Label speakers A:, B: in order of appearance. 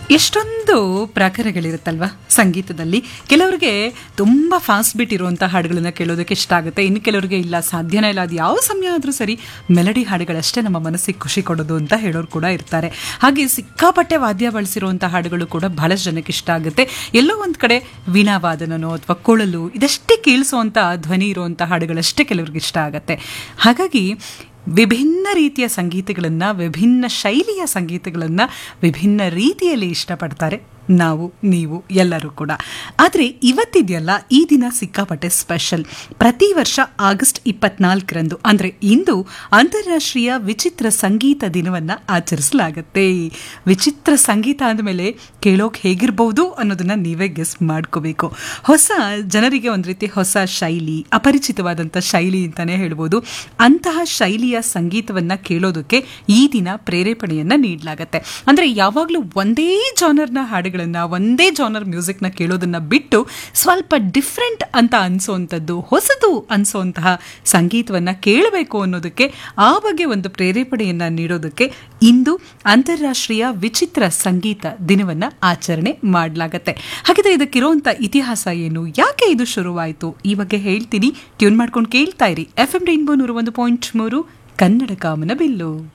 A: ಎಷ್ಟೊಂದು ಪ್ರಕಾರಗಳಿರುತ್ತಲ್ವಾ ಸಂಗೀತದಲ್ಲಿ ಕೆಲವರಿಗೆ ತುಂಬ ಫಾಸ್ಟ್ ಬೀಟ್ ಇರುವಂಥ ಹಾಡುಗಳನ್ನ ಕೇಳೋದಕ್ಕೆ ಇಷ್ಟ ಆಗುತ್ತೆ ಇನ್ನು ಕೆಲವರಿಗೆ ಇಲ್ಲ ಸಾಧ್ಯನೇ ಇಲ್ಲ ಅದು ಯಾವ ಸಮಯ ಆದರೂ ಸರಿ ಮೆಲಡಿ ಹಾಡುಗಳಷ್ಟೇ ನಮ್ಮ ಮನಸ್ಸಿಗೆ ಖುಷಿ ಕೊಡೋದು ಅಂತ ಹೇಳೋರು ಕೂಡ ಇರ್ತಾರೆ ಹಾಗೆ ಸಿಕ್ಕಾಪಟ್ಟೆ ವಾದ್ಯ ಬಳಸಿರುವಂಥ ಹಾಡುಗಳು ಕೂಡ ಬಹಳಷ್ಟು ಜನಕ್ಕೆ ಇಷ್ಟ ಆಗುತ್ತೆ ಎಲ್ಲೋ ಒಂದು ಕಡೆ ವೀಣಾವಾದನನೋ ಅಥವಾ ಕೊಳಲು ಇದಷ್ಟೇ ಕೇಳಿಸುವಂಥ ಧ್ವನಿ ಇರುವಂಥ ಹಾಡುಗಳಷ್ಟೇ ಕೆಲವ್ರಿಗೆ ಇಷ್ಟ ಆಗುತ್ತೆ ಹಾಗಾಗಿ ವಿಭಿನ್ನ ರೀತಿಯ ಸಂಗೀತಗಳನ್ನು ವಿಭಿನ್ನ ಶೈಲಿಯ ಸಂಗೀತಗಳನ್ನು ವಿಭಿನ್ನ ರೀತಿಯಲ್ಲಿ ಇಷ್ಟಪಡ್ತಾರೆ ನಾವು ನೀವು ಎಲ್ಲರೂ ಕೂಡ ಆದರೆ ಇವತ್ತಿದೆಯಲ್ಲ ಈ ದಿನ ಸಿಕ್ಕಾಪಟ್ಟೆ ಸ್ಪೆಷಲ್ ಪ್ರತಿ ವರ್ಷ ಆಗಸ್ಟ್ ಇಪ್ಪತ್ನಾಲ್ಕರಂದು ಅಂದರೆ ಇಂದು ಅಂತಾರಾಷ್ಟ್ರೀಯ ವಿಚಿತ್ರ ಸಂಗೀತ ದಿನವನ್ನು ಆಚರಿಸಲಾಗುತ್ತೆ ವಿಚಿತ್ರ ಸಂಗೀತ ಅಂದಮೇಲೆ ಕೇಳೋಕೆ ಹೇಗಿರ್ಬೋದು ಅನ್ನೋದನ್ನ ನೀವೇ ಗೆಸ್ ಮಾಡ್ಕೋಬೇಕು ಹೊಸ ಜನರಿಗೆ ಒಂದು ರೀತಿ ಹೊಸ ಶೈಲಿ ಅಪರಿಚಿತವಾದಂಥ ಶೈಲಿ ಅಂತಲೇ ಹೇಳ್ಬೋದು ಅಂತಹ ಶೈಲಿಯ ಸಂಗೀತವನ್ನು ಕೇಳೋದಕ್ಕೆ ಈ ದಿನ ಪ್ರೇರೇಪಣೆಯನ್ನು ನೀಡಲಾಗತ್ತೆ ಅಂದರೆ ಯಾವಾಗಲೂ ಒಂದೇ ಜಾನರ್ನ ಹಾಡುಗಳನ್ನು ಒಂದೇ ಜಾನರ್ ಮ್ಯೂಸಿಕ್ನ ಕೇಳೋದನ್ನ ಬಿಟ್ಟು ಸ್ವಲ್ಪ ಡಿಫ್ರೆಂಟ್ ಅಂತ ಅನಿಸೋವಂಥದ್ದು ಹೊಸದು ಅನಿಸೋವಂತಹ ಸಂಗೀತವನ್ನು ಕೇಳಬೇಕು ಅನ್ನೋದಕ್ಕೆ ಆ ಬಗ್ಗೆ ಒಂದು ಪ್ರೇರೇಪಣೆಯನ್ನು ನೀಡೋದಕ್ಕೆ ಇಂದು ಅಂತಾರಾಷ್ಟ್ರೀಯ ವಿಚಿತ್ರ ಸಂಗೀತ ದಿನವನ್ನು ಆಚರಣೆ ಮಾಡಲಾಗತ್ತೆ ಹಾಗಿದ್ರೆ ಇದಕ್ಕಿರುವಂಥ ಇತಿಹಾಸ ಏನು ಯಾಕೆ ಇದು ಶುರುವಾಯಿತು ಈ ಬಗ್ಗೆ ಹೇಳ್ತೀನಿ ಟ್ಯೂನ್ ಮಾಡ್ಕೊಂಡು ಕೇಳ್ತಾ ಇರಿ ಎಫ್ ಎಂ ರೈನ್ಬೋ ನೂರ ಒಂದು ಪಾಯಿಂಟ್ ಮೂರು ಕನ್ನಡ ಕಾಮನ ಬಿಲ್ಲು